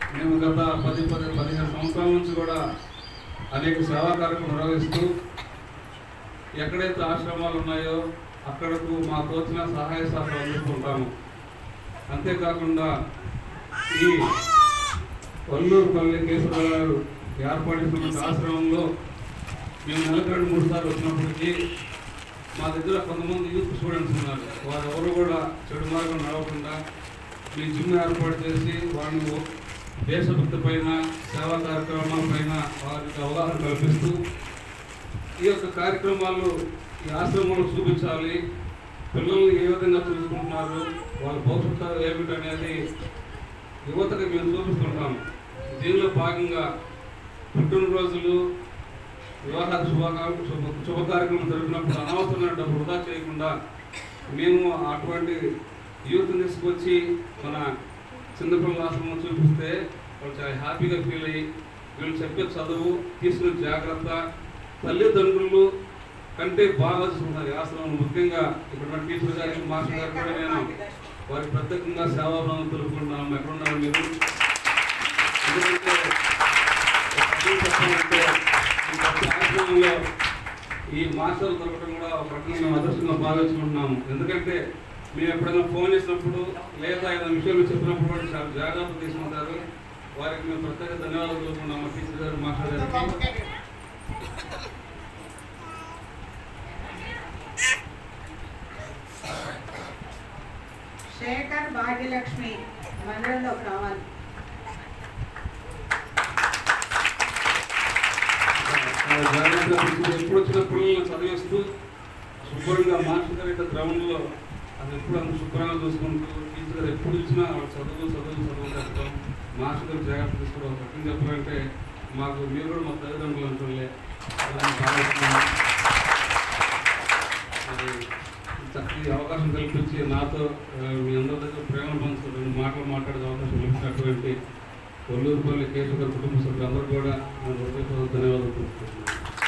మేము గత పది పది పదిహేను సంవత్సరాల నుంచి కూడా అనేక సేవా కార్యక్రమాలు నిర్వహిస్తూ ఎక్కడైతే ఆశ్రమాలు ఉన్నాయో అక్కడకు మా తోచిన సహాయ సహకారం అందిస్తుంటాము అంతేకాకుండా ఈ వల్లూరుపల్లి కేశవరావు గారు ఏర్పాటు చేసినటువంటి ఆశ్రమంలో మేము నెలకు రెండు మూడు సార్లు వచ్చినప్పటికీ మా దగ్గర కొంతమంది యూత్ స్టూడెంట్స్ ఉన్నారు వారు ఎవరు కూడా చెడు మార్గం నడవకుండా మీ జిమ్ ఏర్పాటు చేసి వారిని దేశభక్తి పైన సేవా కార్యక్రమాల పైన వారికి అవగాహన కల్పిస్తూ ఈ యొక్క కార్యక్రమాలు ఈ ఆశ్రమంలో చూపించాలి పిల్లల్ని ఏ విధంగా చూసుకుంటున్నారు వాళ్ళ భవిష్యత్తు ఏమిటనేది యువతకు మేము చూపిస్తుంటాం దీనిలో భాగంగా పుట్టినరోజులు వివాహ శుభాకాంక్ష శుభ శుభ కార్యక్రమం జరిపినప్పుడు అనవసరమైన డబ్బు వృధా చేయకుండా మేము అటువంటి యూత్ తీసుకొచ్చి మన చిన్నపిల్లల ఆశ్రమం చూపిస్తే వాళ్ళు చాలా హ్యాపీగా ఫీల్ అయ్యి వీళ్ళు చెప్పే చదువు తీసుకునే జాగ్రత్త తల్లిదండ్రులు కంటే బాగా చూసుకుంటారు ఈ ఆశ్రమం ముఖ్యంగా ఇక్కడ టీచర్ గారి మాస్టర్ గారు కూడా నేను వారికి ప్రత్యేకంగా సేవాభావం తెలుపుకుంటున్నాము ఎక్కడ ఉన్నారు మీరు ఎందుకంటే ఒక రకంగా చెప్పాలంటే ఈ ప్రతి ఆశ్రమంలో ఈ మాస్టర్లు దొరకడం కూడా ఒక రకంగా మేము అదృష్టంగా భావించుకుంటున్నాము ఎందుకంటే మేము ఎప్పుడైనా ఫోన్ చేసినప్పుడు లేదా ఏదైనా విషయాలు చెప్పినప్పుడు కూడా చాలా జాగ్రత్త తీసుకుంటారు వారికి మేము ప్రత్యేక ధన్యవాదాలు తెలుపుకున్నాము టీచర్ గారు మాస్టర్ గారికి శేఖర్ భాగ్యలక్ష్మి మందిరంలో కావాలి చాలా జాగ్రత్తగా తీసుకుని ఎప్పుడు వచ్చిన పిల్లల్ని చదివిస్తూ శుభ్రంగా మాస్టర్ గారి యొక్క గ్రౌండ్లో అది ఎప్పుడు అంత శుభ్రంగా చూసుకుంటూ టీచర్ గారు ఎప్పుడు ఇచ్చినా వాళ్ళు చదువు చదువు చదువు చెప్పడం మాస్టర్ గారు జాగ్రత్త తీసుకోవడం ఒక రకంగా చెప్పాలంటే మాకు మీరు కూడా మా తల్లిదండ్రులు అంటుండే చక్కటి అవకాశం కల్పించి నాతో ఆ, మీ అందరి దగ్గర ప్రేమ పంచుతూ రెండు మాటలు మాట్లాడే అవకాశం కల్పించినటువంటి కొల్లూరుపల్లి కేశవ గారి కుటుంబ సభ్యులందరూ కూడా నేను హృదయపూర్వక ధన్యవాదాలు తెలుపుతున్నాను